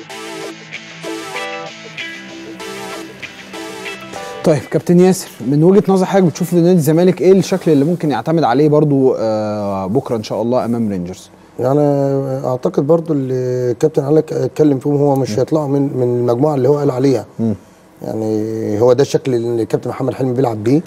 طيب كابتن ياسر من وجهه نظر حضرتك بتشوف نادي الزمالك ايه الشكل اللي ممكن يعتمد عليه برضو آه بكره ان شاء الله امام رينجرز يعني اعتقد برضو اللي الكابتن علي اتكلم فيهم هو مش هيطلعوا من من المجموعه اللي هو قال عليها يعني هو ده الشكل اللي الكابتن محمد حلمي بيلعب بيه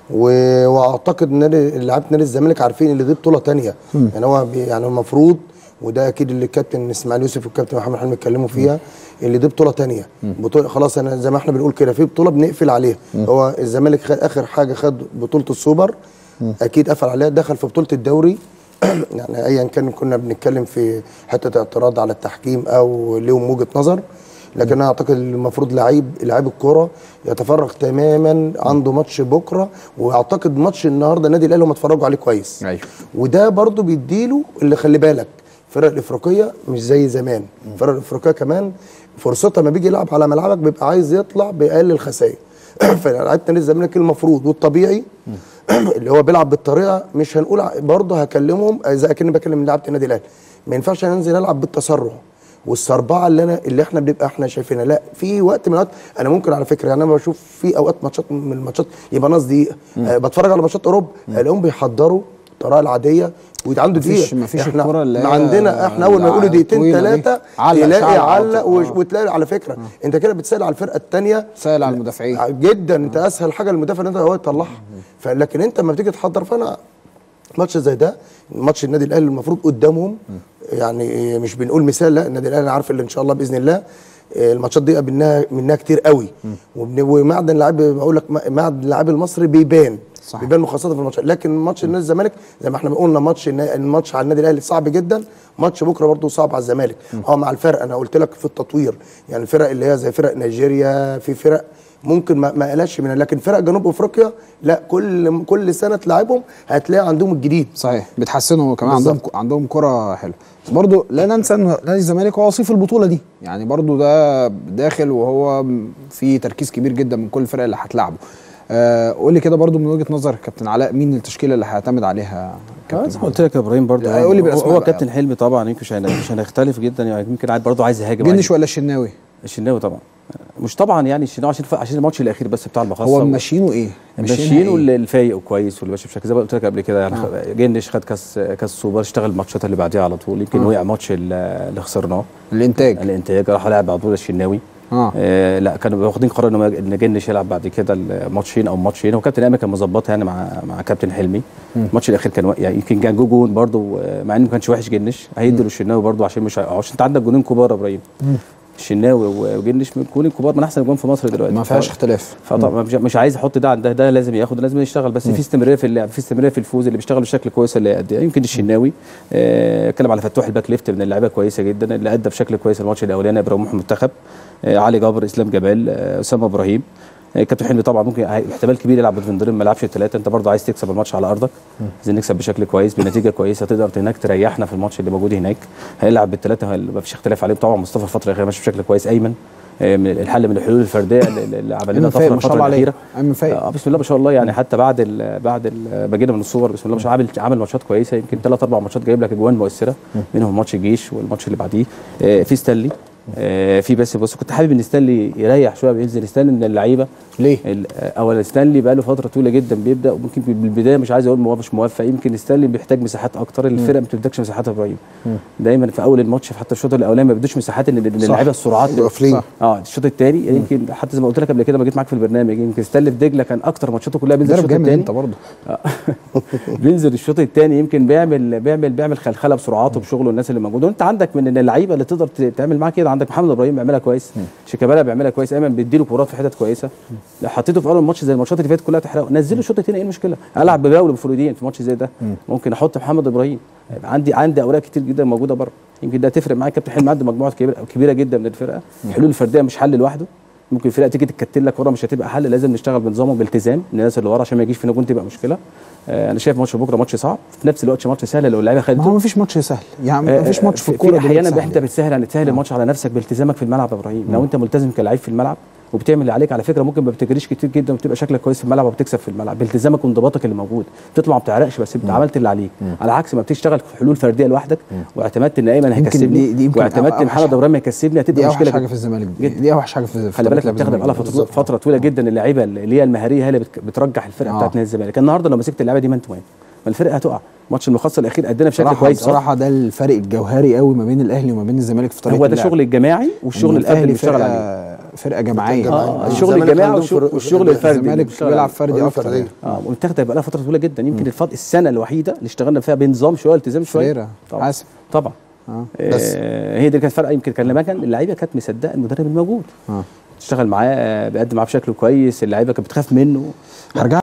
و- واعتقد نادي لعيبه نادي الزمالك عارفين ان دي بطوله تانية يعني هو بي- يعني المفروض وده اكيد اللي الكابتن اسماعيل يوسف والكابتن محمد حلمي اتكلموا فيها اللي دي بطوله تانية بطوله خلاص انا زي ما احنا بنقول كده في بطوله بنقفل عليها هو الزمالك خد اخر حاجه خد بطوله السوبر اكيد قفل عليها دخل في بطوله الدوري يعني ايا كان كنا بنتكلم في حته اعتراض على التحكيم او ليهم وجهه نظر لكن انا اعتقد المفروض لعيب لعيب الكوره يتفرغ تماما عنده ماتش بكره واعتقد ماتش النهارده النادي الاهلي هم اتفرجوا عليه كويس ايوه وده برضو بيديله اللي خلي بالك الفرق الافريقيه مش زي زمان الفرق الافريقيه كمان فرصتها لما بيجي يلعب على ملعبك بيبقى عايز يطلع باقل الخسائر فلعيبه نادي الزمالك المفروض والطبيعي اللي هو بيلعب بالطريقه مش هنقول ع- برضه هكلمهم زي اكني بكلم لعيبه النادي الاهلي ما ينفعش انزل العب بالتسرع والسربعه اللي انا اللي احنا بنبقى احنا شايفينها لا في وقت من الوقت انا ممكن على فكره يعني انا بشوف في اوقات ماتشات من الماتشات يبقى ناقص دقيقه أه بتفرج على ماتشات اوروبا الاقيهم بيحضروا الطريقه العاديه وعنده مفيش- دقيقه مفيش احنا الكرة اللي هي عندنا احنا اول ما يقولوا دقيقتين الطويلة دي. ثلاثه علق تلاقي شعر علق على وش- طول. وتلاقي على فكره انت كده بتسال على الفرقه الثانيه سهل على المدافعين جدا انت اسهل حاجه للمدافع ان انت هو يطلعها فلكن انت لما بتيجي تحضر فانا ماتش زي ده ماتش النادي الاهلي المفروض قدامهم يعني مش بنقول مثال لا النادي الاهلي عارف اللي ان شاء الله باذن الله الماتشات دي قابلناها منها كتير قوي وبن- ومعدن اللعيب بقول لك معدن اللاعب المصري بيبان صح. بيبان خاصه في الماتش لكن ماتش النادي الزمالك زي ما احنا قلنا ماتش النا- الماتش على النادي الاهلي صعب جدا ماتش بكره برضه صعب على الزمالك اه مع الفرق انا قلت لك في التطوير يعني الفرق اللي هي زي فرق نيجيريا في فرق ممكن ما ما قلقش منها لكن فرق جنوب افريقيا لا كل كل سنه تلعبهم هتلاقي عندهم الجديد صحيح بتحسنوا كمان بالظبط. عندهم عندهم كره حلوه بس برضه لا ننسى ان نادي الزمالك هو وصيف البطوله دي يعني برضه ده داخل وهو في تركيز كبير جدا من كل الفرق اللي هتلعبه آه قول لي كده برضه من وجهه نظر كابتن علاء مين التشكيله اللي هيعتمد عليها آه، كابتن زي ما قلت لك يا ابراهيم برضه لا، قول لي هو, بالأسماء هو بقى. كابتن حلمي طبعا يمكن مش هن- مش هنختلف جدا يعني يمكن قاعد برضه عايز يهاجم جنش عايز- ولا الشناوي الشناوي طبعا مش طبعا يعني الشناوي عشان عشان الماتش الاخير بس بتاع المخصص هو ماشيينه ايه؟ ماشيينه إيه؟ اللي الفايق وكويس واللي ماشي بشكل زي ما قلت لك قبل كده يعني آه. جنش خد كاس كاس سوبر اشتغل الماتشات اللي بعديها على طول يمكن آه. وقع ماتش ال- اللي خسرناه الانتاج الانتاج راح لعب على طول الشناوي اه آه لا كانوا واخدين قرار انه ان جنش يلعب بعد كده الماتشين او ماتشين وكابتن امام كان مظبطها يعني مع مع كابتن حلمي الماتش الاخير كان يعني يمكن كان جو جون برده مع انه ما كانش وحش جنش هيدوا الشناوي برده عشان مش عشان انت عندك جونين كبار يا ابراهيم الشناوي وجنش من الجونين الكبار من احسن الجون في مصر دلوقتي ما فيهاش اختلاف فطبعا مش- مش عايز احط ده عن ده ده لازم ياخد لازم يشتغل بس في استمراريه في اللعب في استمراريه في الفوز اللي بيشتغل بشكل كويس اللي يأدي يمكن الشناوي آه، اتكلم على فتوح الباك ليفت من اللعيبه كويسه جدا اللي ادى بشكل كويس الماتش الاولاني ابراهيم محمد منتخب آه، علي جابر اسلام جبال آه، اسامه ابراهيم آه، كابتن حلمي طبعا ممكن هي- احتمال كبير يلعب بفندرين ما لعبش الثلاثه انت برضه عايز تكسب الماتش على ارضك عايزين نكسب بشكل كويس بنتيجه كويسه تقدر هناك تريحنا في الماتش اللي موجود هناك هيلعب بالثلاثه ما فيش اختلاف عليهم طبعا مصطفى الفتره الاخيره ماشي بشكل كويس ايمن آه، من الحل من الحلول الفرديه اللي اللي عمل لنا أيمن فايق طفره ما شاء الفتره الله عليه الاخيره ايمن فايق اه بسم الله ما شاء الله يعني حتى بعد ال بعد ال ما جينا من الصور بسم الله ما شاء الله عامل عامل ماتشات كويسه يمكن ثلاث اربع ماتشات جايب لك اجوان مؤثره منهم ماتش الجيش والماتش اللي بعديه آه في ستانلي آه في بس بص كنت حابب ان ستانلي يريح شويه بينزل ستانلي من اللعيبه ليه؟ ال- آه، اولا ستانلي بقى له فتره طويله جدا بيبدا وممكن بالبدايه مش عايز اقول موافق مش موفق يمكن ستانلي بيحتاج مساحات اكتر الفرقه ما بتدكش مساحات يا ابراهيم دايما في اول الماتش حتى الشوط الاولاني ما بيدوش مساحات ان إن اللعيبه السرعات قافلين. صح. اه الشوط الثاني يمكن حتى زي ما قلت لك قبل كده ما جيت معاك في البرنامج يمكن ستانلي في دجله كان اكتر ماتشاته كلها بينزل ضرب الشوط جامد الثاني انت برضه بينزل الشوط الثاني يمكن بيعمل بيعمل بيعمل خلخله بسرعاته بشغله الناس اللي موجوده وانت عندك من اللعيبه اللي تقدر ت- تعمل معاه كده عندك محمد ابراهيم بيعملها كويس شيكابالا بيعملها كويس ايمن بيديله كورات في حتت كويسه لو حطيته في اول الماتش زي الماتشات اللي فاتت كلها تحرقه نزله الشوط الثاني ايه المشكله العب بباول بفرودين في ماتش زي ده ممكن احط محمد ابراهيم يبقى عندي عندي اوراق كتير جدا موجوده بره يمكن ده تفرق معايا كابتن حلمي عنده مجموعه كبيره كبيره جدا من الفرقه الحلول الفرديه مش حل لوحده ممكن الفرقه تيجي تتكتل لك ورا مش هتبقى حل لازم نشتغل بنظام وبالتزام الناس اللي ورا عشان ما يجيش فينا جون تبقى مشكله آه انا شايف ماتش بكره ماتش صعب في نفس الوقت ماتش سهل لو اللعيبه ما هو خدته ما فيش ماتش سهل يعني ما فيش ماتش في في الكوره احيانا دلوقتي انت سهل. بتسهل يعني تسهل الماتش على نفسك بالتزامك في الملعب يا ابراهيم لو انت ملتزم كلاعب في الملعب وبتعمل اللي عليك على فكره ممكن ما بتجريش كتير جدا وبتبقى شكلك كويس في الملعب وبتكسب في الملعب بالتزامك وانضباطك اللي موجود بتطلع ما بتعرقش بس انت عملت اللي عليك على عكس ما بتشتغل في حلول فرديه لوحدك واعتمدت ان ايمن يمكن هيكسبني دي- دي يمكن واعتمدت ان أوحش- محمد ابراهيم هيكسبني دي هتبقى اوحش مشكله حاجه جدا. في الزمالك دي, جدا. دي اوحش حاجه في في خلي طريقة بالك لعب بتاخد بقالها الزمالك. فتره فتره طويله جدا اللعيبه اللي هي المهاريه هي اللي بت- بترجح الفرقه آه. بتاعت نادي الزمالك النهارده لو مسكت اللعيبه دي مان تو مان ما الفرقه هتقع ماتش المخصص الاخير ادينا بشكل بصراحه كويس أهو. بصراحه ده الفرق الجوهري قوي ما بين الاهلي وما بين الزمالك في طريقه هو ده اللعب. الشغل الجماعي والشغل إن الفردي اللي بيشتغل فرقة- عليه فرقه جماعيه جماعية. اه آه. الشغل الزمالك الجماعي عندهم والشغل, فرق- والشغل الفردي اللي الزمالك بيشتغل بيلعب عليه. فردي فرق اكتر فردية. يعني. اه ومتاخده بقى لها فتره طويله جدا يمكن الفض... السنه الوحيده اللي اشتغلنا فيها بنظام شويه التزام شويه فريرة طبعا حاسب طبعا اه بس. آه هي دي كانت فرقه يمكن كان لما كان اللعيبه كانت مصدقه المدرب الموجود اه تشتغل معاه آه، بيقدم معاه بشكل كويس اللعيبه كانت بتخاف منه هرجع